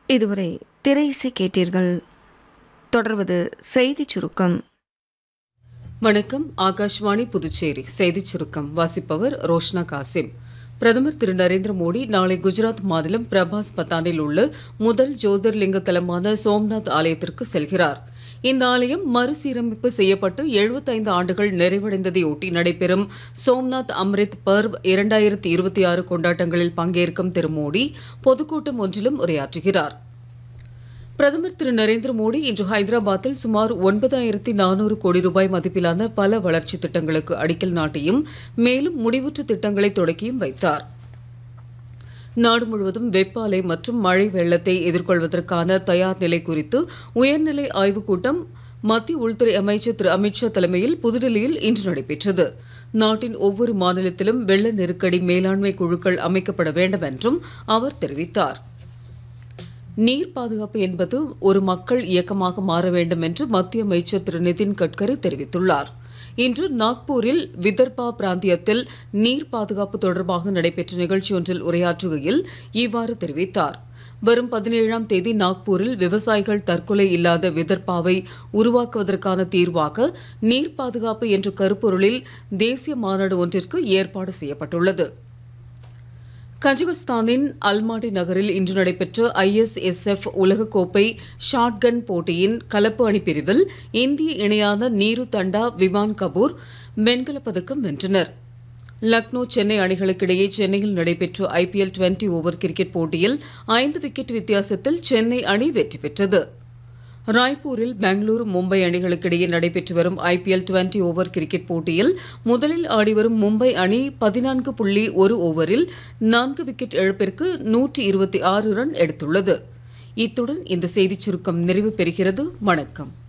இதுவரை திரை இசை கேட்டீர்கள் தொடர்வது செய்திச் சுருக்கம் வணக்கம் ஆகாஷ்வாணி புதுச்சேரி செய்திச் சுருக்கம் வாசிப்பவர் ரோஷ்னா காசிம் பிரதமர் திரு நரேந்திர மோடி நாளை குஜராத் மாநிலம் பிரபாஸ் பத்தானில் உள்ள முதல் ஜோதிர்லிங்க தலமான சோம்நாத் ஆலயத்திற்கு செல்கிறார் இந்த ஆலயம் மறுசீரமைப்பு செய்யப்பட்டு 75 ஆண்டுகள் நிறைவடைந்ததை ஒட்டி நடைபெறும் சோம்நாத் அம்ரித் பர்வ் இரண்டாயிரத்தி இருபத்தி ஆறு கொண்டாட்டங்களில் பங்கேற்கும் திரு மோடி பொதுக்கூட்டம் ஒன்றிலும் உரையாற்றுகிறார் பிரதமர் திரு நரேந்திர மோடி இன்று ஹைதராபாத்தில் சுமார் ஒன்பதாயிரத்தி நானூறு கோடி ரூபாய் மதிப்பிலான பல வளர்ச்சித் திட்டங்களுக்கு அடிக்கல் நாட்டியும் மேலும் முடிவுற்ற திட்டங்களை தொடக்கியும் வைத்தார் நாடு முழுவதும் வெப்ப அலை மற்றும் மழை வெள்ளத்தை எதிர்கொள்வதற்கான தயார் நிலை குறித்து உயர்நிலை ஆய்வுக் கூட்டம் மத்திய உள்துறை அமைச்சர் திரு அமித்ஷா தலைமையில் புதுடெல்லியில் இன்று நடைபெற்றது நாட்டின் ஒவ்வொரு மாநிலத்திலும் வெள்ள நெருக்கடி மேலாண்மை குழுக்கள் அமைக்கப்பட வேண்டும் என்றும் அவர் தெரிவித்தார் நீர் பாதுகாப்பு என்பது ஒரு மக்கள் இயக்கமாக மாற வேண்டும் என்று மத்திய அமைச்சர் திரு நிதின் கட்கரி தெரிவித்துள்ளார் இன்று நாக்பூரில் விதர்பா பிராந்தியத்தில் நீர் பாதுகாப்பு தொடர்பாக நடைபெற்ற நிகழ்ச்சி ஒன்றில் உரையாற்றுகையில் இவ்வாறு தெரிவித்தார் வரும் பதினேழாம் தேதி நாக்பூரில் விவசாயிகள் தற்கொலை இல்லாத விதர்பாவை உருவாக்குவதற்கான தீர்வாக நீர் பாதுகாப்பு என்ற கருப்பொருளில் தேசிய மாநாடு ஒன்றிற்கு ஏற்பாடு செய்யப்பட்டுள்ளது கஜகஸ்தானின் அல்மாடி நகரில் இன்று நடைபெற்ற ஐஎஸ்எஸ்எஃப் உலகக்கோப்பை ஷாட்கன் போட்டியின் கலப்பு அணி பிரிவில் இந்திய இணையான நீரு தண்டா விவான் கபூர் வெண்கலப் பதக்கம் வென்றனர் லக்னோ சென்னை அணிகளுக்கிடையே சென்னையில் நடைபெற்ற ஐபிஎல் டுவெண்டி ஓவர் கிரிக்கெட் போட்டியில் ஐந்து விக்கெட் வித்தியாசத்தில் சென்னை அணி வெற்றி பெற்றது ராய்ப்பூரில் பெங்களூரு மும்பை அணிகளுக்கிடையே நடைபெற்று வரும் ஐபிஎல் டுவெண்டி ஓவர் கிரிக்கெட் போட்டியில் முதலில் ஆடிவரும் மும்பை அணி பதினான்கு புள்ளி ஒரு ஓவரில் நான்கு விக்கெட் இழப்பிற்கு நூற்றி இருபத்தி ஆறு ரன் எடுத்துள்ளது இத்துடன் இந்த செய்திச் சுருக்கம் நிறைவு பெறுகிறது வணக்கம்